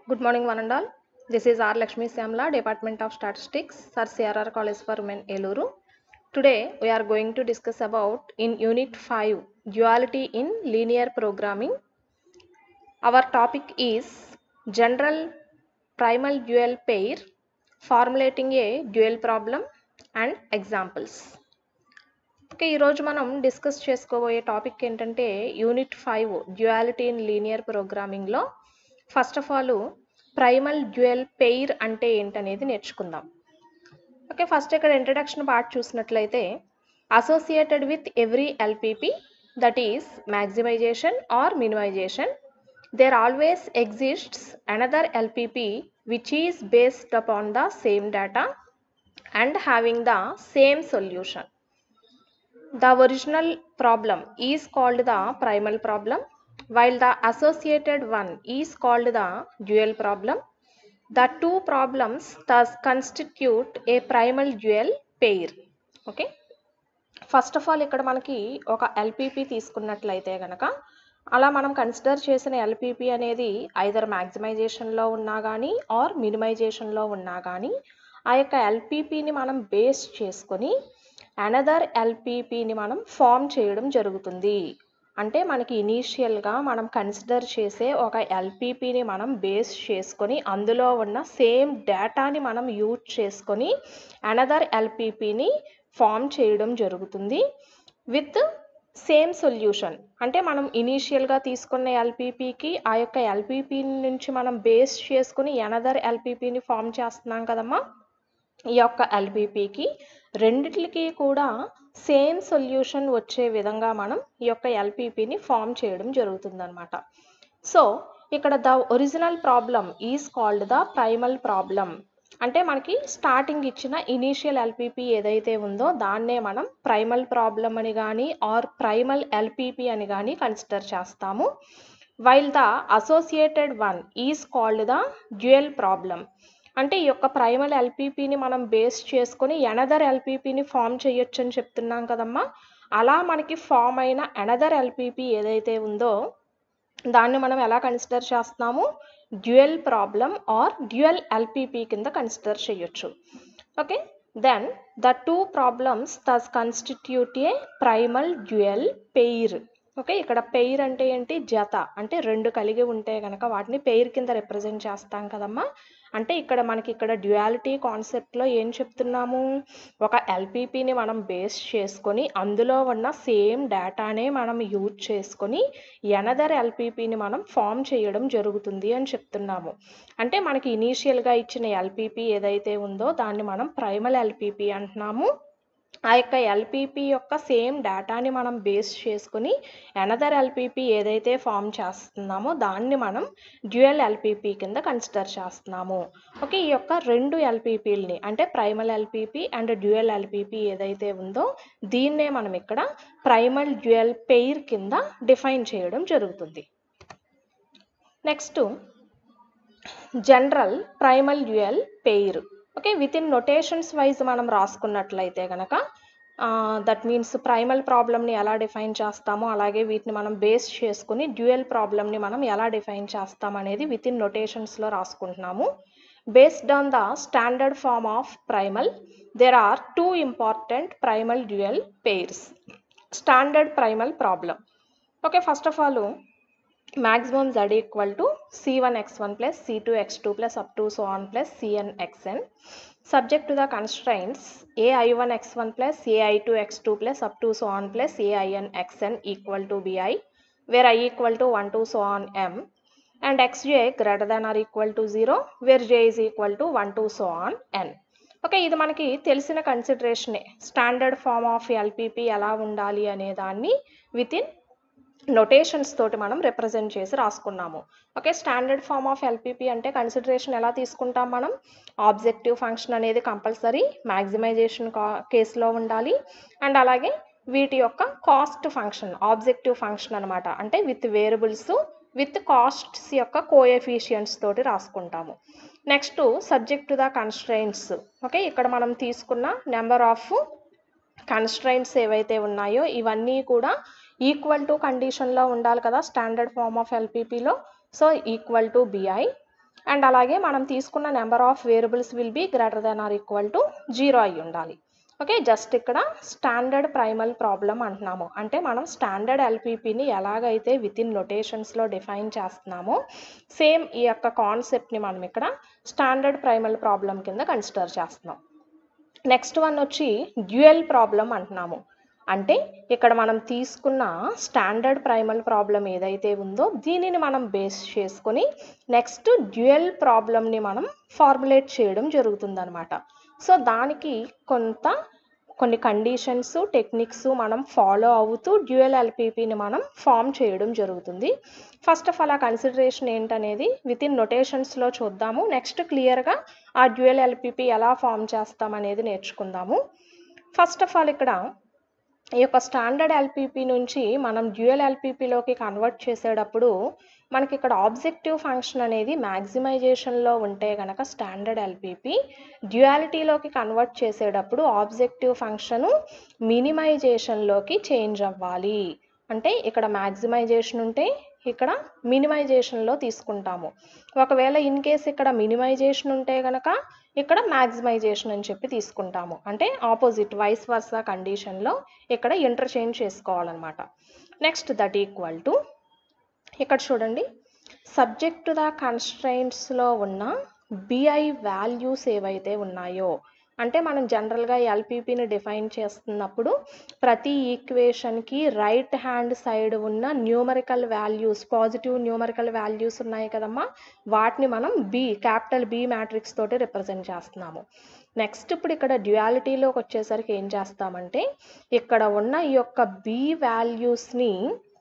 Good morning, one and all. This is R. Lakshmi Samla, Department of Statistics, Sir CRR College for Women, Eluru. Today, we are going to discuss about in Unit 5, Duality in Linear Programming. Our topic is General Primal Dual Pair, Formulating a Dual Problem and Examples. Okay ఈరోజు మనం discuss చేసుకోబోయే topic ఏంటంటే unit five duality in linear ప్రోగ్రామింగ్లో first of all primal dual pair అంటే ఏంటనేది నేర్చుకుందాం okay first ఇక్కడ introduction part చూసినట్లయితే associated with every LPP that is maximization or minimization there always exists another LPP which is based upon the same data and having the same solution The original problem is called the primal problem, while the associated one is called the dual problem. The two problems thus constitute a primal dual pair. Okay first of all ఇక్కడ మనకి ఒక LPP తీసుకున్నట్లయితే కనుక అలా మనం consider చేసిన LPP అనేది either మ్యాక్సిమైజేషన్లో ఉన్నా కానీ ఆర్ మినిమైజేషన్లో ఉన్నా కానీ ఆ యొక్క ఎల్పిపిని మనం బేస్ చేసుకొని అనదర్ ఎల్పిపిని మనం ఫామ్ చేయడం జరుగుతుంది అంటే మనకి ఇనీషియల్గా మనం కన్సిడర్ చేసే ఒక ఎల్పిపిని మనం బేస్ చేసుకొని అందులో ఉన్న సేమ్ డేటాని మనం యూజ్ చేసుకొని అనదర్ ఎల్పిపిని ఫామ్ చేయడం జరుగుతుంది విత్ సేమ్ సొల్యూషన్ అంటే మనం ఇనీషియల్గా తీసుకున్న ఎల్పిపికి ఆ యొక్క ఎల్పిపి నుంచి మనం బేస్ చేసుకుని అనదర్ ఎల్పిపిని ఫామ్ చేస్తున్నాం కదమ్మా ఈ యొక్క ఎల్బిపికి రెండిటికి కూడా సేమ్ సొల్యూషన్ వచ్చే విధంగా మనం ఈ యొక్క ఎల్పిపిని ఫామ్ చేయడం జరుగుతుందన్నమాట సో ఇక్కడ the original problem is called the primal problem అంటే మనకి స్టార్టింగ్ ఇచ్చిన ఇనీషియల్ ఎల్పిపి ఏదైతే ఉందో దాన్నే మనం ప్రైమల్ ప్రాబ్లం అని కానీ ఆర్ ప్రైమల్ ఎల్పిపి అని కానీ కన్సిడర్ చేస్తాము while the associated one is called the dual problem అంటే ఈ యొక్క ప్రైమల్ ఎల్పిపిని మనం బేస్ చేసుకొని ఎనదర్ ఎల్పిపిని ఫామ్ చేయొచ్చు అని చెప్తున్నాం కదమ్మా అలా మనకి ఫామ్ అయిన ఎనదర్ ఎల్పిపి ఏదైతే ఉందో దాన్ని మనం ఎలా కన్సిడర్ చేస్తున్నాము dual problem or dual LPP కింద కన్సిడర్ చేయొచ్చు okay then the two problems thus constitute a primal dual pair okay ఇక్కడ పెయిర్ అంటే ఏంటి జత అంటే రెండు కలిగి ఉంటే కనుక వాటిని పెయిర్ కింద రిప్రజెంట్ చేస్తాం కదమ్మా అంటే ఇక్కడ మనకి ఇక్కడ డ్యుయాలిటీ కాన్సెప్ట్లో ఏం చెప్తున్నాము ఒక ఎల్పిపిని మనం బేస్ చేసుకొని అందులో ఉన్న సేమ్ డేటానే మనం యూజ్ చేసుకొని ఎనదర్ ఎల్పిపిని మనం ఫామ్ చేయడం జరుగుతుంది అని చెప్తున్నాము అంటే మనకి ఇనీషియల్గా ఇచ్చిన ఎల్పిపి ఏదైతే ఉందో దాన్ని మనం ప్రైమల్ ఎల్పిపి అంటున్నాము ఆ యొక్క ఎల్పిపి యొక్క సేమ్ డేటాని మనం బేస్ చేసుకుని అనదర్ ఎల్పిపి ఏదైతే ఫామ్ చేస్తున్నామో దాన్ని మనం డ్యూయల్ ఎల్పిపి కింద కన్సిడర్ చేస్తున్నాము ఓకే ఈ యొక్క రెండు ఎల్పిపిల్ని అంటే primal LPP and dual LPP ఏదైతే ఉందో దీన్నే మనం ఇక్కడ ప్రైమల్ డ్యూయల్ పెయిర్ కింద డిఫైన్ చేయడం జరుగుతుంది next general primal dual pair okay with in notations wise మనం రాసుకున్నట్లయితే కనుక దట్ మీన్స్ ప్రైమల్ ప్రాబ్లమ్ని ఎలా డిఫైన్ చేస్తామో అలాగే వీటిని మనం బేస్ చేసుకుని డ్యూయల్ ప్రాబ్లమ్ని మనం ఎలా డిఫైన్ చేస్తాం అనేది విత్ ఇన్ నొటేషన్స్లో రాసుకుంటున్నాము based on the standard form of primal there are two important primal dual pairs standard primal problem okay first of all maximum z equal to c1 x1 plus c2 x2 plus up to so on plus cn xn subject to the constraints ai1 x1 plus ai2 x2 plus up to so on plus ain xn equal to bi where i equal to 1 to so on m and xj greater than or equal to 0 where j is equal to 1 to so on n okay ఇది మనకి తెలిసిన కన్సిడరేషనే standard form of LPP ఎలా ఉండాలి అనే దాన్ని with in notations తోటి మనం రిప్రజెంట్ చేసి రాసుకున్నాము okay standard form of LPP అంటే కన్సిడరేషన్ ఎలా తీసుకుంటాం మనం ఆబ్జెక్టివ్ ఫంక్షన్ అనేది కంపల్సరీ మ్యాక్సిమైజేషన్ కేసులో ఉండాలి అండ్ అలాగే వీటి యొక్క కాస్ట్ ఫంక్షన్ ఆబ్జెక్టివ్ ఫంక్షన్ అనమాట అంటే విత్ వేరియబుల్స్ విత్ కాస్ట్స్ యొక్క కోఎఫిషియంట్స్ తోటి రాసుకుంటాము next subject to the constraints okay ఇక్కడ మనం తీసుకున్న నెంబర్ ఆఫ్ కన్స్ట్రైంట్స్ ఏవైతే ఉన్నాయో ఇవన్నీ కూడా ఈక్వల్ టు కండిషన్లో ఉండాలి కదా స్టాండర్డ్ ఫామ్ ఆఫ్ ఎల్పిపిలో so equal to BI and అలాగే మనం తీసుకున్న number of variables will be greater than or equal to zero అయి ఉండాలి ఓకే జస్ట్ ఇక్కడ స్టాండర్డ్ ప్రైమల్ ప్రాబ్లం అంటున్నాము అంటే మనం స్టాండర్డ్ ఎల్పిపిని ఎలాగైతే విత్ ఇన్ నొటేషన్స్లో డిఫైన్ చేస్తున్నామో సేమ్ ఈ యొక్క కాన్సెప్ట్ని మనం ఇక్కడ స్టాండర్డ్ ప్రైమల్ ప్రాబ్లం కింద కన్సిడర్ చేస్తున్నాం నెక్స్ట్ వన్ వచ్చి డ్యూయల్ ప్రాబ్లం అంటున్నాము అంటే ఇక్కడ మనం తీసుకున్న స్టాండర్డ్ ప్రైమల్ ప్రాబ్లం ఏదైతే ఉందో దీనిని మనం బేస్ చేసుకొని నెక్స్ట్ డ్యూయల్ ప్రాబ్లమ్ని మనం ఫార్ములేట్ చేయడం జరుగుతుందన్నమాట సో దానికి కొంత కొన్ని కండిషన్స్ టెక్నిక్స్ మనం ఫాలో అవుతూ డ్యూయల్ ఎల్పిపిని మనం ఫామ్ చేయడం జరుగుతుంది ఫస్ట్ ఆఫ్ ఆల్ ఆ కన్సిడరేషన్ ఏంటనేది విత్ ఇన్ నొటేషన్స్లో చూద్దాము నెక్స్ట్ క్లియర్గా ఆ డ్యూయల్ ఎల్పిపి ఎలా ఫామ్ చేస్తామనేది నేర్చుకుందాము ఫస్ట్ ఆఫ్ ఆల్ ఇక్కడ ఈ యొక్క స్టాండర్డ్ ఎల్పిపి నుంచి మనం డ్యూయల్ ఎల్పిపిలోకి కన్వర్ట్ చేసేటప్పుడు మనకి ఇక్కడ ఆబ్జెక్టివ్ ఫంక్షన్ అనేది మ్యాక్సిమైజేషన్లో ఉంటే కనుక స్టాండర్డ్ ఎల్పిపి డ్యుయాలిటీలోకి కన్వర్ట్ చేసేటప్పుడు ఆబ్జెక్టివ్ ఫంక్షను మినిమైజేషన్లోకి చేంజ్ అవ్వాలి అంటే ఇక్కడ మ్యాక్సిమైజేషన్ ఉంటే ఇక్కడ మినిమైజేషన్లో తీసుకుంటాము ఒకవేళ ఇన్ కేస్ ఇక్కడ మినిమైజేషన్ ఉంటే కనుక ఇక్కడ మ్యాక్సిమైజేషన్ అని చెప్పి తీసుకుంటాము అంటే ఆపోజిట్ వైస్ వర్సా కండిషన్లో ఇక్కడ ఇంటర్చేంజ్ చేసుకోవాలన్నమాట నెక్స్ట్ దట్ ఈక్వల్ టు ఇక్కడ చూడండి సబ్జెక్ట్ టు ద కన్స్ట్రైంట్స్లో ఉన్న బిఐ వాల్యూస్ ఏవైతే ఉన్నాయో అంటే మనం జనరల్గా ఎల్పిపిని డిఫైన్ చేస్తున్నప్పుడు ప్రతి ఈక్వేషన్కి రైట్ హ్యాండ్ సైడ్ ఉన్న numerical values positive numerical values ఉన్నాయి కదమ్మా వాటిని మనం బి క్యాపిటల్ బి మ్యాట్రిక్స్ తోటి రిప్రజెంట్ చేస్తున్నాము నెక్స్ట్ ఇప్పుడు ఇక్కడ డ్యుయాలిటీలోకి వచ్చేసరికి ఏం చేస్తామంటే ఇక్కడ ఉన్న ఈ యొక్క బి వాల్యూస్ని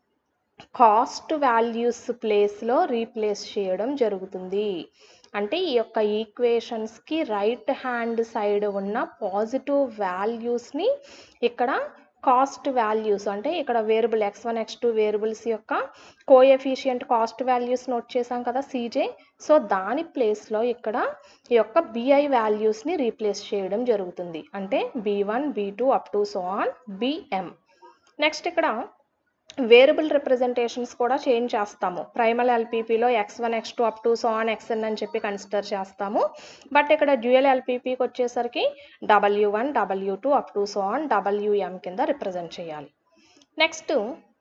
కాస్ట్ వాల్యూస్ ప్లేస్లో రీప్లేస్ చేయడం జరుగుతుంది అంటే ఈ యొక్క ఈక్వేషన్స్కి రైట్ హ్యాండ్ సైడ్ ఉన్న పాజిటివ్ వాల్యూస్ని ఇక్కడ కాస్ట్ వాల్యూస్ అంటే ఇక్కడ variable X one X two variables యొక్క కోఎఫిషియంట్ కాస్ట్ వాల్యూస్ నోట్ చేసాం కదా సీజే సో దాని ప్లేస్లో ఇక్కడ ఈ యొక్క బిఐ వాల్యూస్ని రీప్లేస్ చేయడం జరుగుతుంది అంటే B one B two up to so on BM next ఇక్కడ వేరియబుల్ రిప్రజెంటేషన్స్ కూడా చేంజ్ చేస్తాము ప్రైమల్ ఎల్పీపీలో X one X two up to so on XN అని చెప్పి కన్సిడర్ చేస్తాము బట్ ఇక్కడ డ్యూయల్ ఎల్పీపీకి వచ్చేసరికి W one W two up to so on WM కింద రిప్రజెంట్ చేయాలి నెక్స్ట్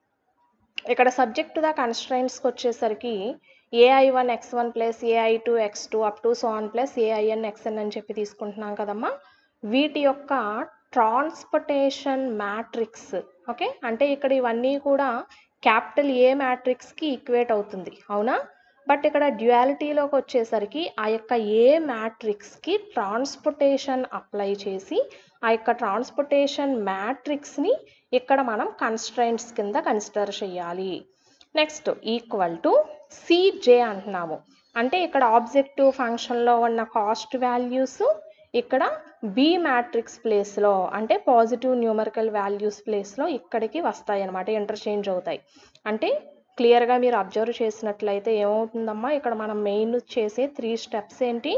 ఇక్కడ సబ్జెక్ట్ ద కన్స్ట్రైంట్స్కి వచ్చేసరికి AI one X one plus AI two X two up to so on plus AIN XN అని చెప్పి తీసుకుంటున్నాం కదమ్మా వీటి యొక్క ట్రాన్స్పోర్టేషన్ మ్యాట్రిక్స్ ఓకే అంటే ఇక్కడ ఇవన్నీ కూడా క్యాపిటల్ ఏ మ్యాట్రిక్స్కి ఈక్వేట్ అవుతుంది అవునా బట్ ఇక్కడ డ్యుయాలిటీలోకి వచ్చేసరికి ఆ యొక్క ఏ మ్యాట్రిక్స్కి ట్రాన్స్పోర్టేషన్ అప్లై చేసి ఆ యొక్క ట్రాన్స్పోర్టేషన్ మ్యాట్రిక్స్ని ఇక్కడ మనం కన్స్ట్రైంట్స్ కింద కన్సిడర్ చేయాలి నెక్స్ట్ ఈక్వల్ టు సిజే అంటున్నాము అంటే ఇక్కడ ఆబ్జెక్టివ్ ఫంక్షన్లో ఉన్న కాస్ట్ వాల్యూస్ ఇక్కడ బి మ్యాట్రిక్స్ ప్లేస్లో అంటే పాజిటివ్ న్యూమరికల్ వాల్యూస్ ప్లేస్లో ఇక్కడికి వస్తాయి అనమాట ఇంటర్చేంజ్ అవుతాయి అంటే క్లియర్గా మీరు అబ్జర్వ్ చేసినట్లయితే ఏమవుతుందమ్మా ఇక్కడ మనం మెయిన్ చేసే త్రీ స్టెప్స్ ఏంటి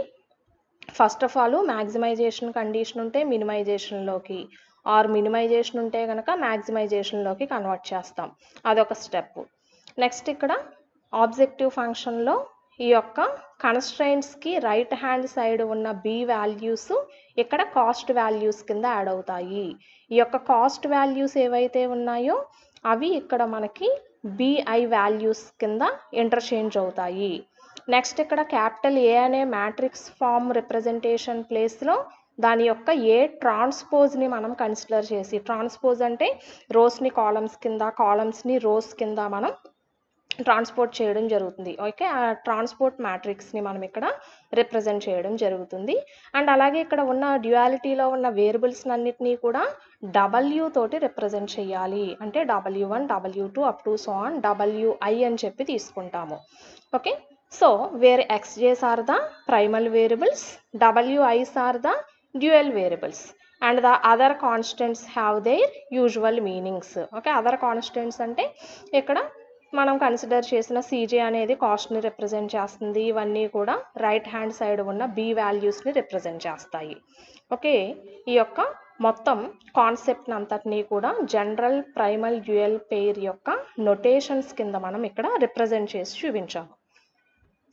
first of all maximization condition ఉంటే మినిమైజేషన్లోకి ఆర్ మినిమైజేషన్ ఉంటే కనుక మ్యాక్సిమైజేషన్లోకి కన్వర్ట్ చేస్తాం అదొక స్టెప్ నెక్స్ట్ ఇక్కడ ఆబ్జెక్టివ్ ఫంక్షన్లో ఈ యొక్క కన్స్ట్రైంట్స్కి రైట్ హ్యాండ్ సైడ్ ఉన్న బి వాల్యూస్ ఇక్కడ కాస్ట్ వాల్యూస్ కింద యాడ్ అవుతాయి ఈ యొక్క కాస్ట్ వాల్యూస్ ఏవైతే ఉన్నాయో అవి ఇక్కడ మనకి బిఐ వాల్యూస్ కింద ఇంటర్చేంజ్ అవుతాయి నెక్స్ట్ ఇక్కడ క్యాపిటల్ ఏ అనే మ్యాట్రిక్స్ ఫామ్ రిప్రజెంటేషన్ ప్లేస్లో దాని యొక్క ఏ ట్రాన్స్పోజ్ని మనం కన్సిడర్ చేసి ట్రాన్స్పోజ్ అంటే రోస్ని కాలమ్స్ కింద కాలమ్స్ని రోస్ కింద మనం ట్రాన్స్పోర్ట్ చేయడం జరుగుతుంది ఓకే ఆ ట్రాన్స్పోర్ట్ మ్యాట్రిక్స్ని మనం ఇక్కడ రిప్రజెంట్ చేయడం జరుగుతుంది అండ్ అలాగే ఇక్కడ ఉన్న డ్యుయాలిటీలో ఉన్న వేరియబుల్స్ అన్నిటినీ కూడా డబ్ల్యూ తోటి రిప్రజెంట్ చేయాలి అంటే W one W two up to so on WI అని చెప్పి తీసుకుంటాము okay so where XJs are the primal variables డబ్ల్యూఐస్ are the dual variables and the other constants have their usual meanings okay other constants అంటే ఇక్కడ మనం consider చేసిన CJ అనేది కాస్ట్ని represent చేస్తుంది ఇవన్నీ కూడా రైట్ హ్యాండ్ సైడ్ ఉన్న బి వాల్యూస్ని రిప్రజెంట్ చేస్తాయి ఓకే ఈ యొక్క మొత్తం కాన్సెప్ట్ అంతటినీ కూడా జనరల్ ప్రైమల్ డ్యూయల్ పెయిర్ యొక్క నొటేషన్స్ కింద మనం ఇక్కడ రిప్రజెంట్ చేసి చూపించాము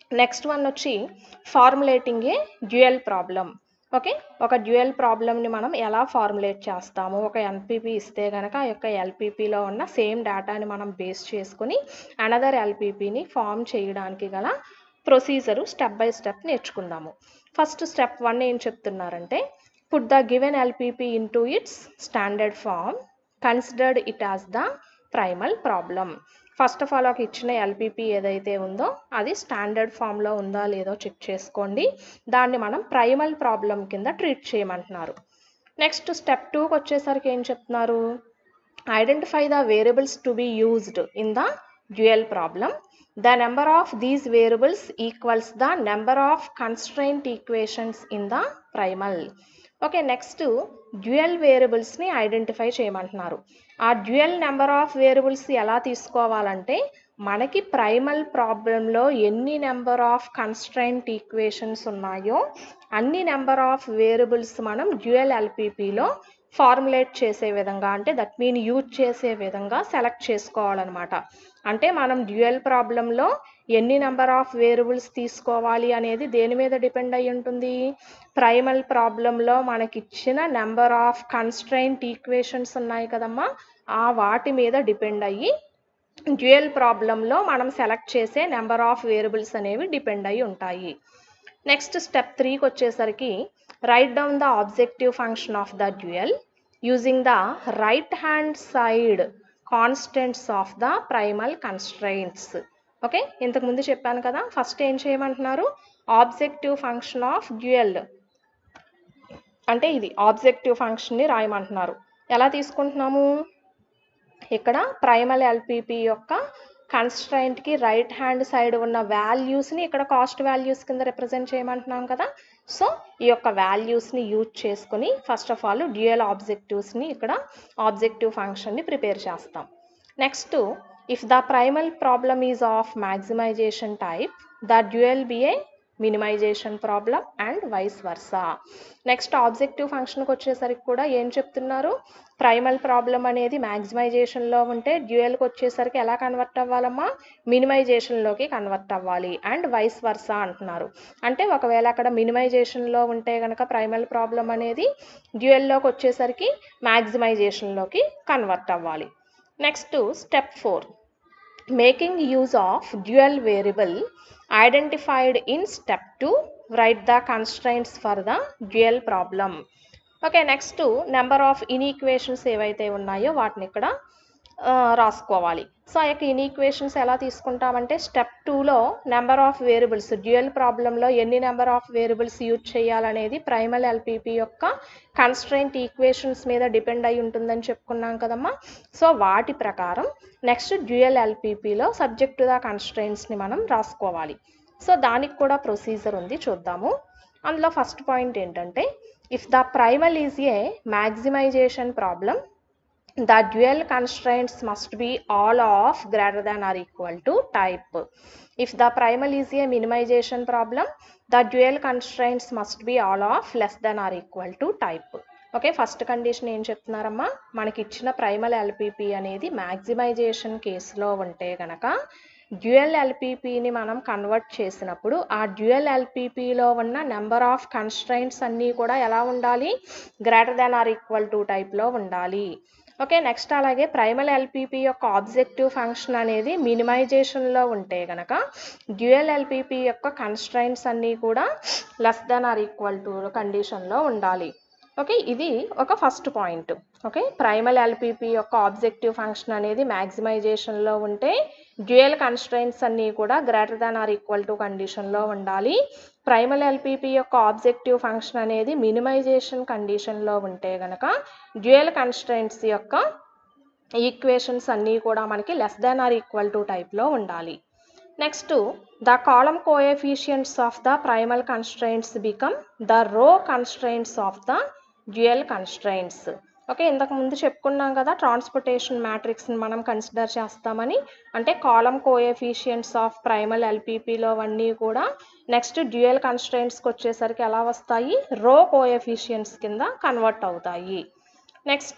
నెక్స్ట్ వన్ వచ్చి formulating a dual problem okay ఒక డ్యూయల్ ప్రాబ్లమ్ని మనం ఎలా ఫార్ములేట్ చేస్తాము ఒక ఎల్పిపి ఇస్తే కనుక ఆ యొక్క ఎల్పిపిలో ఉన్న సేమ్ డేటాని మనం బేస్ చేసుకుని అనదర్ ఎల్పిపిని ఫామ్ చేయడానికి గల ప్రొసీజరు స్టెప్ బై స్టెప్ నేర్చుకుందాము ఫస్ట్ స్టెప్ వన్ ఏం చెప్తున్నారంటే put the given LPP into its standard form considered it as the primal problem first of all ఒక ఇచ్చిన ఎల్పిపి ఏదైతే ఉందో అది స్టాండర్డ్ ఫామ్లో ఉందా లేదో చెక్ చేసుకోండి దాన్ని మనం ప్రైమల్ ప్రాబ్లం కింద ట్రీట్ చేయమంటున్నారు నెక్స్ట్ స్టెప్ టూకి వచ్చేసరికి ఏం చెప్తున్నారు identify the variables to be used in the dual problem the number of these variables equals the number of constraint equations in the primal okay next dual వేరియబుల్స్ని identify చేయమంటున్నారు ఆ dual number of variables ఎలా తీసుకోవాలంటే మనకి primal ప్రాబ్లంలో ఎన్ని number of constraint equations ఉన్నాయో అన్ని నెంబర్ ఆఫ్ వేరియబుల్స్ మనం డ్యూయల్ ఎల్పిపిలో ఫార్ములేట్ చేసే విధంగా అంటే దట్ మీన్ యూజ్ చేసే విధంగా సెలెక్ట్ చేసుకోవాలన్నమాట అంటే మనం డ్యూయల్ ప్రాబ్లంలో ఎన్ని నెంబర్ ఆఫ్ వేరియబుల్స్ తీసుకోవాలి అనేది దేని మీద డిపెండ్ అయి ఉంటుంది ప్రైమల్ ప్రాబ్లంలో మనకిచ్చిన నెంబర్ ఆఫ్ కన్స్ట్రైంట్ ఈక్వేషన్స్ ఉన్నాయి కదమ్మా ఆ వాటి మీద డిపెండ్ అయ్యి డ్యూయల్ ప్రాబ్లంలో మనం సెలెక్ట్ చేసే నెంబర్ ఆఫ్ వేరియబుల్స్ అనేవి డిపెండ్ అయి ఉంటాయి నెక్స్ట్ స్టెప్ త్రీకి వచ్చేసరికి write down the objective function of the dual using the right hand side constants of the primal constraints okay ఇంతకుముందు చెప్పాను కదా ఫస్ట్ ఏం చేయమంటున్నారు ఆబ్జెక్టివ్ ఫంక్షన్ ఆఫ్ డ్యూయల్ అంటే ఇది ఆబ్జెక్టివ్ ఫంక్షన్ని రాయమంటున్నారు ఎలా తీసుకుంటున్నాము ఇక్కడ ప్రైమల్ ఎల్పిపి యొక్క కన్స్ట్రైంట్కి రైట్ హ్యాండ్ సైడ్ ఉన్న వాల్యూస్ని ఇక్కడ కాస్ట్ వాల్యూస్ కింద రిప్రజెంట్ చేయమంటున్నాం కదా సో ఈ యొక్క వాల్యూస్ని యూజ్ చేసుకుని ఫస్ట్ ఆఫ్ ఆల్ డ్యూయల్ ఆబ్జెక్టివ్స్ని ఇక్కడ ఆబ్జెక్టివ్ ఫంక్షన్ని ప్రిపేర్ చేస్తాం next if the primal problem is of maximization type the dual be a minimization problem and vice versa next objective ఫంక్షన్కి వచ్చేసరికి కూడా ఏం చెప్తున్నారు ప్రైమల్ ప్రాబ్లం అనేది మ్యాక్సిమైజేషన్లో ఉంటే డ్యూయల్కి వచ్చేసరికి ఎలా కన్వర్ట్ అవ్వాలమ్మా మినిమైజేషన్లోకి కన్వర్ట్ అవ్వాలి అండ్ వైస్ వర్సా అంటున్నారు అంటే ఒకవేళ అక్కడ మినిమైజేషన్లో ఉంటే కనుక ప్రైమల్ ప్రాబ్లం అనేది డ్యూయల్లోకి వచ్చేసరికి మ్యాక్సిమైజేషన్లోకి కన్వర్ట్ అవ్వాలి next step four making use of dual variable identified in step two write the constraints for the dual problem okay next number of inequations ఏవైతే ఉన్నాయో వాటిని ఇక్కడ రాసుకోవాలి సో ఆ యొక్క ఇన్ఈక్వేషన్స్ ఎలా తీసుకుంటామంటే స్టెప్ టూలో నెంబర్ ఆఫ్ వేరియబుల్స్ డ్యూయల్ ప్రాబ్లంలో ఎన్ని నెంబర్ ఆఫ్ వేరియబుల్స్ యూజ్ చేయాలనేది ప్రైమల్ ఎల్పిపి యొక్క కన్స్ట్రైంట్ ఈక్వేషన్స్ మీద డిపెండ్ అయి ఉంటుందని చెప్పుకున్నాం కదమ్మా సో వాటి ప్రకారం నెక్స్ట్ డ్యూయల్ ఎల్పిపిలో సబ్జెక్ట్ టు ద కన్స్ట్రైంట్స్ని మనం రాసుకోవాలి సో దానికి కూడా ప్రొసీజర్ ఉంది చూద్దాము అందులో ఫస్ట్ పాయింట్ ఏంటంటే if the primal is a maximization problem the dual constraints must be all of greater than or equal to type. If the primal is a minimization problem, the dual constraints must be all of less than or equal to type. Okay first condition ఏం చెప్తున్నారమ్మా మనకి ఇచ్చిన primal LPP అనేది maximisation కేసులో ఉంటే గనక dual ఎల్పిపిని మనం కన్వర్ట్ చేసినప్పుడు ఆ డ్యూయల్ ఎల్పిపిలో ఉన్న నెంబర్ ఆఫ్ కన్స్ట్రైంట్స్ అన్నీ కూడా ఎలా ఉండాలి greater than or equal to టైప్లో ఉండాలి ఓకే నెక్స్ట్ అలాగే ప్రైమల్ ఎల్పిపి యొక్క ఆబ్జెక్టివ్ ఫంక్షన్ అనేది మినిమైజేషన్లో ఉంటే గనక డ్యూయల్ ఎల్పిపి యొక్క కన్స్ట్రైంట్స్ అన్నీ కూడా less than or equal to కండిషన్లో ఉండాలి ఓకే ఇది ఒక first point okay primal LPP యొక్క ఆబ్జెక్టివ్ ఫంక్షన్ అనేది మ్యాక్సిమైజేషన్లో ఉంటే డ్యూయల్ కన్స్ట్రైంట్స్ అన్నీ కూడా greater than or equal to కండిషన్లో ఉండాలి ప్రైమల్ ఎల్పిపి యొక్క ఆబ్జెక్టివ్ ఫంక్షన్ అనేది మినిమైజేషన్ కండిషన్లో ఉంటే గనక డ్యూయల్ కన్స్ట్రైంట్స్ యొక్క ఈక్వేషన్స్ అన్నీ కూడా మనకి less than or equal to టైప్లో ఉండాలి next the column coefficients of the primal constraints become the row constraints of the dual constraints okay ఇంతకు ముందు చెప్పుకున్నాం కదా ట్రాన్స్పోర్టేషన్ మ్యాట్రిక్స్ని మనం కన్సిడర్ చేస్తామని అంటే కాలమ్ కోఎఫిషియంట్స్ ఆఫ్ ప్రైమల్ ఎల్పిపిలో అన్నీ కూడా నెక్స్ట్ డ్యూయల్ కన్స్ట్రైంట్స్కి వచ్చేసరికి ఎలా వస్తాయి రో కోఎఫిషియంట్స్ కింద కన్వర్ట్ అవుతాయి next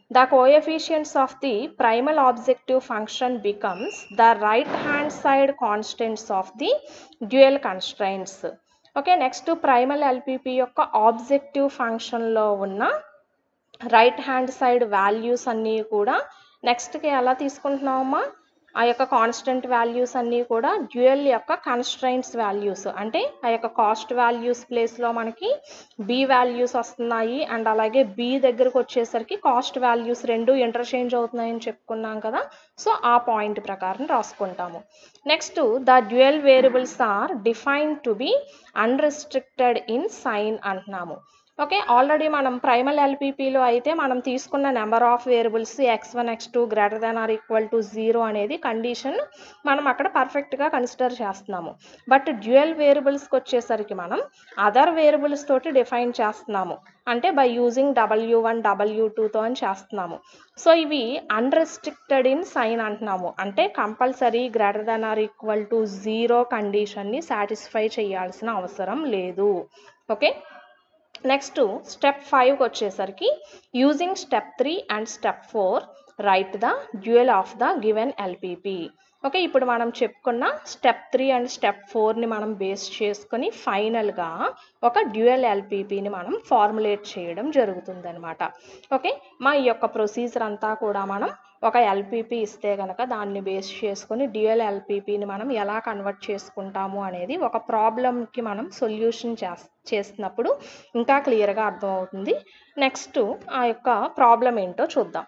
the coefficients of the primal objective function becomes the right hand side constants of the dual constraints okay next primal LPP యొక్క ఆబ్జెక్టివ్ ఫంక్షన్లో ఉన్న రైట్ హ్యాండ్ సైడ్ వాల్యూస్ అన్నీ కూడా నెక్స్ట్కి ఎలా తీసుకుంటున్నామమ్మా ఆ యొక్క కాన్స్టెంట్ వాల్యూస్ అన్నీ కూడా డ్యూయల్ యొక్క కన్స్ట్రైంట్స్ వాల్యూస్ అంటే ఆ యొక్క కాస్ట్ వాల్యూస్ ప్లేస్లో మనకి బి వాల్యూస్ వస్తున్నాయి అండ్ అలాగే బి దగ్గరకు వచ్చేసరికి కాస్ట్ వాల్యూస్ రెండు ఇంటర్చేంజ్ అవుతున్నాయని చెప్పుకున్నాం కదా సో ఆ పాయింట్ ప్రకారం రాసుకుంటాము next the dual variables are define to be unrestricted in sign అంటున్నాము ఓకే ఆల్రెడీ మనం ప్రైమల్ ఎల్పిపిలో అయితే మనం తీసుకున్న number of variables x one X two greater than or equal to zero అనేది కండిషన్ మనం అక్కడ పర్ఫెక్ట్గా కన్సిడర్ చేస్తున్నాము బట్ డ్యూయల్ వేరియబుల్స్కి వచ్చేసరికి మనం అదర్ వేరియబుల్స్ తోటి డిఫైన్ చేస్తున్నాము అంటే by using W one W టూతో అని చేస్తున్నాము సో ఇవి అన్రెస్ట్రిక్టెడ్ ఇన్ సైన్ అంటున్నాము అంటే compulsory greater than or equal to zero కండిషన్ని సాటిస్ఫై చేయాల్సిన అవసరం లేదు ఓకే నెక్స్ట్ స్టెప్ ఫైవ్కి వచ్చేసరికి using step three and step four right the dual of the given LPP okay ఇప్పుడు మనం చెప్పుకున్న స్టెప్ త్రీ అండ్ స్టెప్ ఫోర్ని మనం బేస్ చేసుకొని ఫైనల్గా ఒక డ్యూయల్ ఎల్పిపిని మనం ఫార్ములేట్ చేయడం జరుగుతుందనమాట ఓకే మా ఈ యొక్క ప్రొసీజర్ అంతా కూడా మనం ఒక ఎల్పిపి ఇస్తే కనుక దాన్ని బేస్ చేసుకొని డ్యూయల్ ఎల్పిపిని మనం ఎలా కన్వర్ట్ చేసుకుంటాము అనేది ఒక ప్రాబ్లమ్కి మనం సొల్యూషన్ చేస్ చేస్తున్నప్పుడు ఇంకా క్లియర్గా అర్థమవుతుంది నెక్స్ట్ ఆ యొక్క ప్రాబ్లం ఏంటో చూద్దాం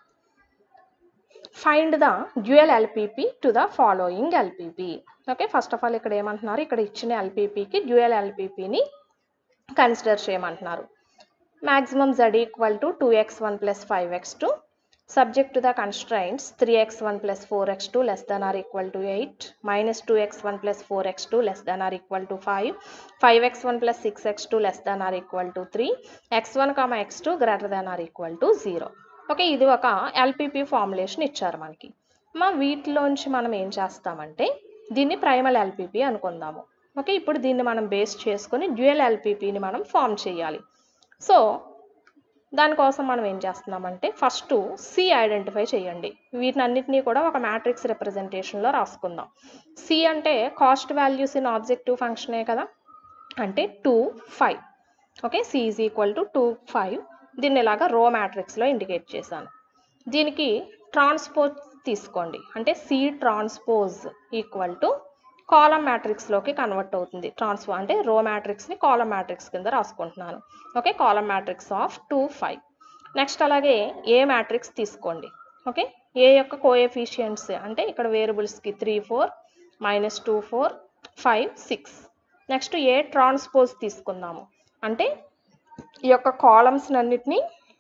find the dual LPP to the following LPP okay first of all ఇక్కడ ఏమంటున్నారు ఇక్కడ ఇచ్చిన ఎల్పిపికి డ్యూయల్ ఎల్పిపిని కన్సిడర్ చేయమంటున్నారు maximum Z equal to two x one plus five x two subject to the constraints 3x1 plus 4x2 less than or equal to 8 minus 2x1 plus 4x2 less than or equal to 5 5x1 plus 6x2 less than or equal to 3 x1 comma x2 greater than or equal to 0 okay ఇది ఒక LPP formulation ఇచ్చారు మనకి మా వీటిలోంచి మనం ఏం చేస్తామంటే దీన్ని primal LPP అనుకుందాము ఓకే ఇప్పుడు దీన్ని మనం బేస్ చేసుకొని డ్యూయల్ ఎల్పిపిని మనం ఫామ్ చేయాలి సో దానికోసం మనం ఏం చేస్తున్నామంటే ఫస్ట్ సి ఐడెంటిఫై చేయండి వీటినన్నిటినీ కూడా ఒక మ్యాట్రిక్స్ రిప్రజెంటేషన్లో రాసుకుందాం సి అంటే కాస్ట్ వాల్యూస్ ఇన్ ఆబ్జెక్టివ్ ఫంక్షనే కదా అంటే two five okay C is equal to two five దీన్ని ఇలాగా రో మ్యాట్రిక్స్లో ఇండికేట్ చేశాను దీనికి ట్రాన్స్పోజ్ తీసుకోండి అంటే C transpose equal to column మ్యాట్రిక్స్లోకి కన్వర్ట్ అవుతుంది ట్రాన్స్ఫో అంటే రో మ్యాట్రిక్స్ని కాలం మ్యాట్రిక్స్ కింద రాసుకుంటున్నాను okay column matrix of two five next అలాగే ఏ మ్యాట్రిక్స్ తీసుకోండి ఓకే ఏ యొక్క కోఎఫిషియంట్స్ అంటే ఇక్కడ వేరియబుల్స్కి three four minus two four five six next A transpose తీసుకుందాము అంటే ఈ యొక్క కాలమ్స్ అన్నిటినీ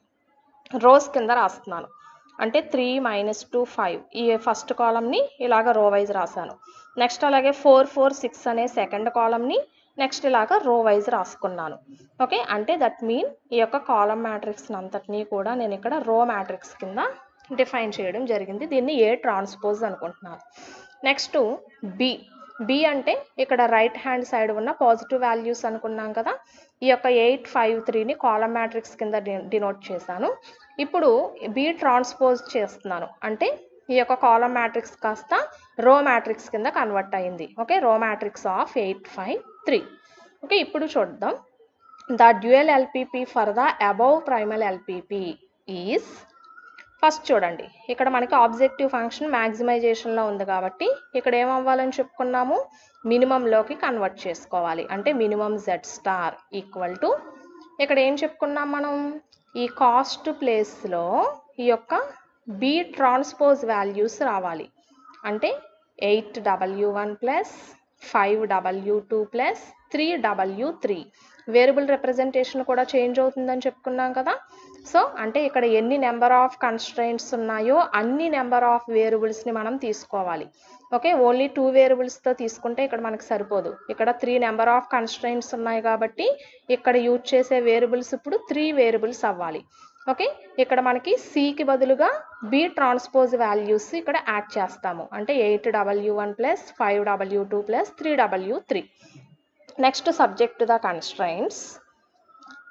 రోస్ కింద రాస్తున్నాను అంటే త్రీ మైనస్ టూ ఫైవ్ ఈ ఫస్ట్ కాలమ్ని ఇలాగ రో వైజ్ రాశాను నెక్స్ట్ అలాగే ఫోర్ ఫోర్ సిక్స్ అనే సెకండ్ కాలమ్ని నెక్స్ట్ ఇలాగ రో వైజ్ రాసుకున్నాను ఓకే అంటే దట్ మీన్ ఈ యొక్క కాలం మ్యాట్రిక్స్ అంతటినీ కూడా నేను ఇక్కడ రో మ్యాట్రిక్స్ కింద డిఫైన్ చేయడం జరిగింది దీన్ని ఏ ట్రాన్స్పోజ్ అనుకుంటున్నాను నెక్స్ట్ బి బి అంటే ఇక్కడ రైట్ హ్యాండ్ సైడ్ ఉన్న పాజిటివ్ వాల్యూస్ అనుకున్నాం కదా ఈ యొక్క ఎయిట్ ఫైవ్ త్రీని కాలం మ్యాట్రిక్స్ కింద డినోట్ చేశాను ఇప్పుడు బి ట్రాన్స్పోజ్ చేస్తున్నాను అంటే ఈ యొక్క కాలం మ్యాట్రిక్స్ కాస్త రో మ్యాట్రిక్స్ కింద కన్వర్ట్ అయింది okay row matrix of eight five three okay ఇప్పుడు చూద్దాం the dual LPP for the above primal LPP is first చూడండి ఇక్కడ మనకి ఆబ్జెక్టివ్ ఫంక్షన్ మ్యాక్సిమైజేషన్లో ఉంది కాబట్టి ఇక్కడ ఏమవ్వాలని చెప్పుకున్నాము మినిమంలోకి కన్వర్ట్ చేసుకోవాలి అంటే minimum Z star equal to ఇక్కడ ఏం చెప్పుకున్నాం మనం ఈ కాస్ట్ ప్లేస్లో ఈ యొక్క బి ట్రాన్స్పోజ్ వాల్యూస్ రావాలి అంటే eight W one plus five W two plus three W three variable representation కూడా చేంజ్ అవుతుందని చెప్పుకున్నాం కదా సో అంటే ఇక్కడ ఎన్ని నెంబర్ ఆఫ్ కన్స్ట్రైంట్స్ ఉన్నాయో అన్ని నెంబర్ ఆఫ్ వేరియబుల్స్ని మనం తీసుకోవాలి ఓకే ఓన్లీ టూ వేరియబుల్స్తో తీసుకుంటే ఇక్కడ మనకు సరిపోదు ఇక్కడ త్రీ నెంబర్ ఆఫ్ కన్స్ట్రైంట్స్ ఉన్నాయి కాబట్టి ఇక్కడ యూజ్ చేసే వేరియబుల్స్ ఇప్పుడు త్రీ వేరియబుల్స్ అవ్వాలి ఓకే ఇక్కడ మనకి సికి బదులుగా బి ట్రాన్స్పోజ్ వాల్యూస్ ఇక్కడ యాడ్ చేస్తాము అంటే eight W one plus five W two plus three W three next subject the constraints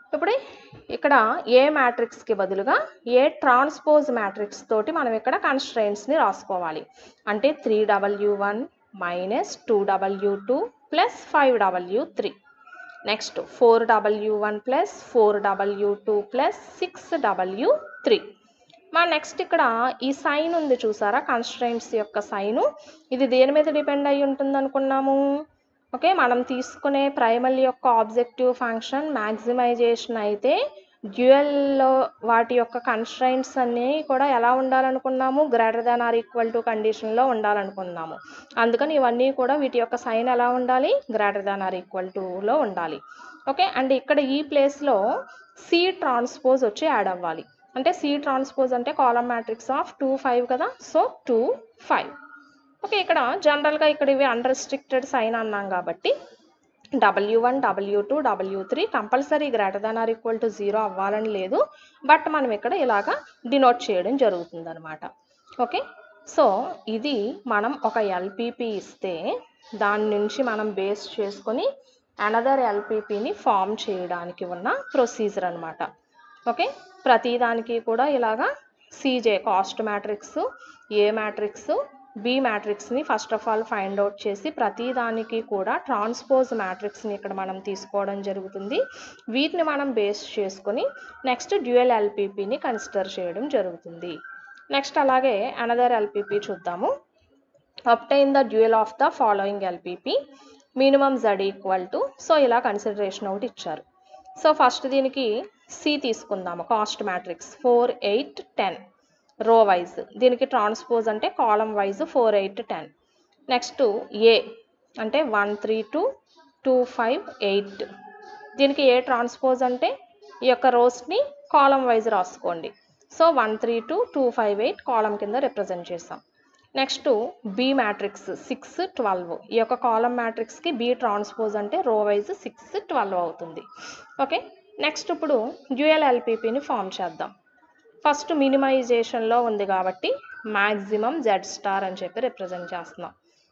ఇప్పుడు ఇక్కడ ఏ మ్యాట్రిక్స్కి బదులుగా ఏ ట్రాన్స్పోజ్ మ్యాట్రిక్స్ తోటి మనం ఇక్కడ కన్స్ట్రైంట్స్ని రాసుకోవాలి అంటే three W one minus two W two plus five W three next four W one plus four W two plus six W three మా నెక్స్ట్ ఇక్కడ ఈ సైన్ ఉంది చూసారా కన్స్ట్రైంట్స్ యొక్క సైను ఇది దేని మీద డిపెండ్ అయి ఉంటుంది అనుకున్నాము ఓకే మనం తీసుకునే ప్రైమల్ యొక్క ఆబ్జెక్టివ్ ఫంక్షన్ మ్యాక్సిమైజేషన్ అయితే డ్యూయల్లో వాటి యొక్క కన్స్ట్రైంట్స్ అన్నీ కూడా ఎలా ఉండాలనుకున్నాము greater than or equal to కండిషన్లో ఉండాలనుకున్నాము అందుకని ఇవన్నీ కూడా వీటి యొక్క సైన్ ఎలా ఉండాలి గ్రేటర్ దాన్ ఆర్ ఈక్వల్ టులో ఉండాలి ఓకే అండ్ ఇక్కడ ఈ ప్లేస్లో సి ట్రాన్స్పోజ్ వచ్చి యాడ్ అవ్వాలి అంటే సి ట్రాన్స్పోజ్ అంటే column matrix of two five కదా సో టూ ఫైవ్ ఓకే ఇక్కడ జనరల్గా ఇక్కడ ఇవి అన్రెస్ట్రిక్టెడ్ సైన్ అన్నాం కాబట్టి W one W two W three compulsory greater than or equal to zero అవ్వాలని లేదు బట్ మనం ఇక్కడ ఇలాగా డినోట్ చేయడం జరుగుతుంది అనమాట ఓకే సో ఇది మనం ఒక ఎల్పిపి ఇస్తే దాని నుంచి మనం బేస్ చేసుకొని అనదర్ ఎల్పిపిని ఫామ్ చేయడానికి ఉన్న ప్రొసీజర్ అనమాట ఓకే ప్రతిదానికి కూడా ఇలాగా CJ cost matrix A matrix B మ్యాట్రిక్స్ని first of all find out చేసి ప్రతి దానికి కూడా ట్రాన్స్పోజ్ మ్యాట్రిక్స్ని ఇక్కడ మనం తీసుకోవడం జరుగుతుంది వీటిని మనం బేస్ చేసుకొని నెక్స్ట్ డ్యూయల్ ఎల్పిపిని కన్సిడర్ చేయడం జరుగుతుంది నెక్స్ట్ అలాగే అనదర్ ఎల్పిపి చూద్దాము obtain the dual of the following LPP minimum Z equal to so ఇలా కన్సిడరేషన్ ఒకటి ఇచ్చారు సో ఫస్ట్ దీనికి సి తీసుకుందాము cost matrix four eight ten row wise దీనికి ట్రాన్స్పోజ్ అంటే column wise four eight ten next A అంటే one three two two five eight దీనికి A transpose అంటే ఈ యొక్క రోస్ని కాలం వైజ్ రాసుకోండి so one three two two five eight కాలం కింద రిప్రజెంట్ చేసాం next B matrix six twelve ఈ యొక్క కాలం మ్యాట్రిక్స్కి బి ట్రాన్స్పోజ్ అంటే రో వైజ్ సిక్స్ ట్వెల్వ్ అవుతుంది ఓకే నెక్స్ట్ ఇప్పుడు డ్యూయల్ ఎల్పిపిని ఫామ్ చేద్దాం ఫస్ట్ మినిమైజేషన్లో ఉంది కాబట్టి మ్యాక్సిమం జెడ్ స్టార్ అని చెప్పి రిప్రజెంట్ చేస్తున్నాం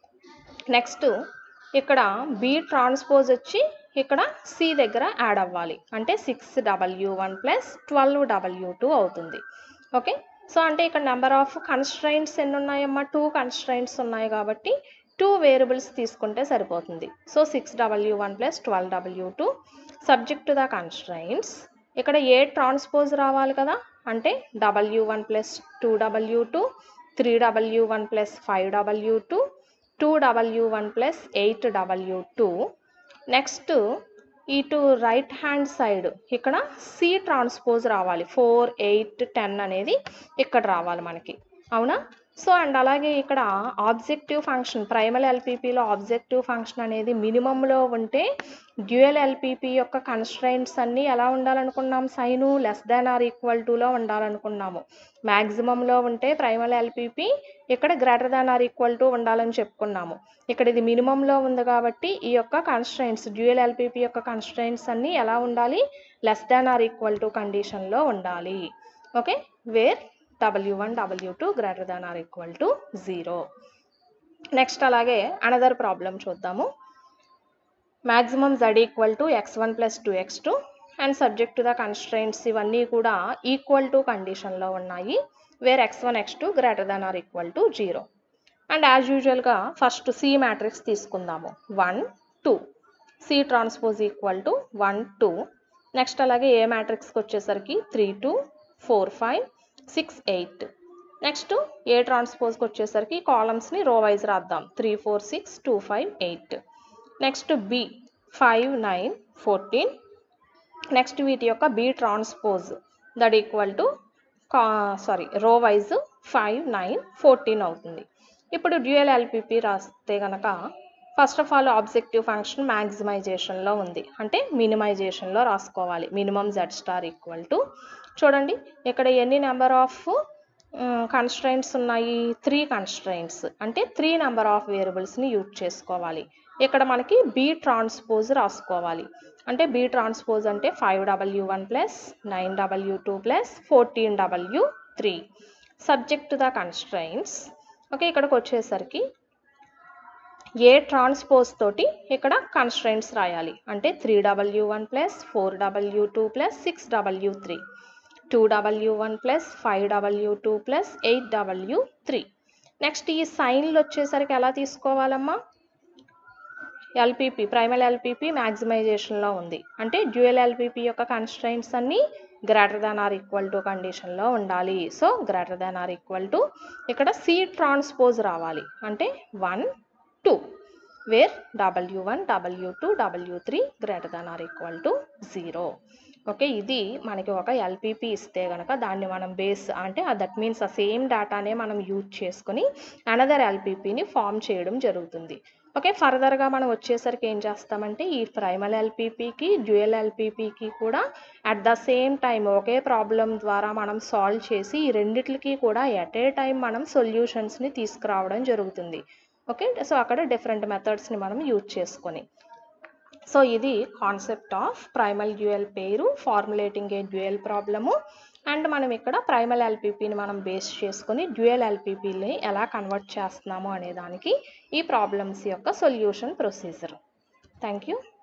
నెక్స్ట్ ఇక్కడ బి ట్రాన్స్పోజ్ వచ్చి ఇక్కడ సి దగ్గర యాడ్ అవ్వాలి అంటే six W one plus twelve W two అవుతుంది ఓకే సో అంటే ఇక్కడ నెంబర్ ఆఫ్ కన్స్ట్రైంట్స్ ఎన్ని ఉన్నాయమ్మా టూ కన్స్ట్రైంట్స్ ఉన్నాయి కాబట్టి టూ వేరియబుల్స్ తీసుకుంటే సరిపోతుంది so six W one plus twelve W two subject to the constraints ఇక్కడ ఏ ట్రాన్స్పోజ్ రావాలి కదా అంటే W one plus two W two three W one plus five W two two W one plus eight W two next ఇటు right hand side ఇక్కడ C transpose రావాలి four eight ten అనేది ఇక్కడ రావాలి మనకి అవునా సో అండ్ అలాగే ఇక్కడ ఆబ్జెక్టివ్ ఫంక్షన్ ప్రైమల్ ఎల్పిపిలో ఆబ్జెక్టివ్ ఫంక్షన్ అనేది మినిమంలో ఉంటే డ్యూయల్ ఎల్పిపి యొక్క కన్స్ట్రైంట్స్ అన్నీ ఎలా ఉండాలనుకున్నాం sign less than or equal టులో ఉండాలనుకున్నాము మ్యాక్సిమంలో ఉంటే ప్రైమల్ ఎల్పిపి ఇక్కడ greater than or equal to ఉండాలని చెప్పుకున్నాము ఇక్కడ ఇది మినిమంలో ఉంది కాబట్టి ఈ యొక్క కన్స్ట్రైంట్స్ డ్యూయల్ ఎల్పిపి యొక్క కన్స్ట్రైంట్స్ అన్నీ ఎలా ఉండాలి less than or equal to కండిషన్లో ఉండాలి okay where W one W two greater than or equal to zero next అలాగే అనదర్ ప్రాబ్లం చూద్దాము maximum Z equal to x one plus two X two and subject to the constraints ఇవన్నీ కూడా equal to కండిషన్లో ఉన్నాయి where x one X two greater than or equal to zero and as యూజువల్గా first C matrix తీసుకుందాము one two C transpose equal to one two next అలాగే A మ్యాట్రిక్స్కి వచ్చేసరికి three two four five six eight next A ట్రాన్స్పోజ్కి వచ్చేసరికి కాలమ్స్ని row wise రాద్దాం three four six two five eight next B five nine fourteen next వీటి యొక్క B transpose that equal to కా sorry row wise five nine fourteen అవుతుంది ఇప్పుడు dual LPP రాస్తే కనుక first of all objective function మ్యాక్సిమైజేషన్లో ఉంది అంటే మినిమైజేషన్లో రాసుకోవాలి minimum Z star equal to చూడండి ఇక్కడ ఎన్ని నెంబర్ ఆఫ్ కన్స్ట్రైంట్స్ ఉన్నాయి త్రీ కన్స్ట్రైంట్స్ అంటే త్రీ నెంబర్ ఆఫ్ వేరియబుల్స్ని యూజ్ చేసుకోవాలి ఇక్కడ మనకి బి ట్రాన్స్పోజ్ రాసుకోవాలి అంటే బి ట్రాన్స్పోజ్ అంటే five W one plus nine W two plus fourteen W three subject to the constraints okay ఇక్కడికి వచ్చేసరికి ఏ ట్రాన్స్పోజ్ తోటి ఇక్కడ కన్స్ట్రైంట్స్ రాయాలి అంటే three W one plus four W two plus six W three two W one plus five W two plus eight W three next ఈ సైన్లు వచ్చేసరికి ఎలా తీసుకోవాలమ్మా ఎల్పిపి ప్రైమల్ ఎల్పిపి మ్యాక్సిమైజేషన్లో ఉంది అంటే డ్యూయల్ ఎల్పిపి యొక్క కన్స్ట్రైంట్స్ అన్నీ greater than or equal to కండిషన్లో ఉండాలి so greater than or equal to ఇక్కడ సి ట్రాన్స్పోజ్ రావాలి అంటే one two where W one W two W three greater than or equal to zero okay ఇది మనకి ఒక ఎల్పిపి ఇస్తే కనుక దాన్ని మనం బేస్ అంటే దట్ మీన్స్ ఆ సేమ్ డేటానే మనం యూజ్ చేసుకొని అనదర్ ఎల్పిపిని ఫామ్ చేయడం జరుగుతుంది ఓకే ఫర్దర్గా మనం వచ్చేసరికి ఏం చేస్తామంటే ఈ ప్రైమల్ ఎల్పిపికి డ్యూయల్ ఎల్పిపికి కూడా అట్ ద సేమ్ టైం ఒకే ప్రాబ్లం ద్వారా మనం సాల్వ్ చేసి ఈ రెండిట్లకి కూడా ఎట్ ఏ టైం మనం సొల్యూషన్స్ని తీసుకురావడం జరుగుతుంది ఓకే సో అక్కడ డిఫరెంట్ మెథడ్స్ని మనం యూజ్ చేసుకొని సో ఇది కాన్సెప్ట్ ఆఫ్ ప్రైమల్ డ్యూయల్ పేరు formulating a dual problem and మనం ఇక్కడ ప్రైమల్ ఎల్పిపిని మనం బేస్ చేసుకొని డ్యూయల్ ఎల్పిపిని ఎలా కన్వర్ట్ చేస్తున్నాము అనే దానికి ఈ ప్రాబ్లమ్స్ యొక్క సొల్యూషన్ ప్రొసీజర్ థ్యాంక్ యూ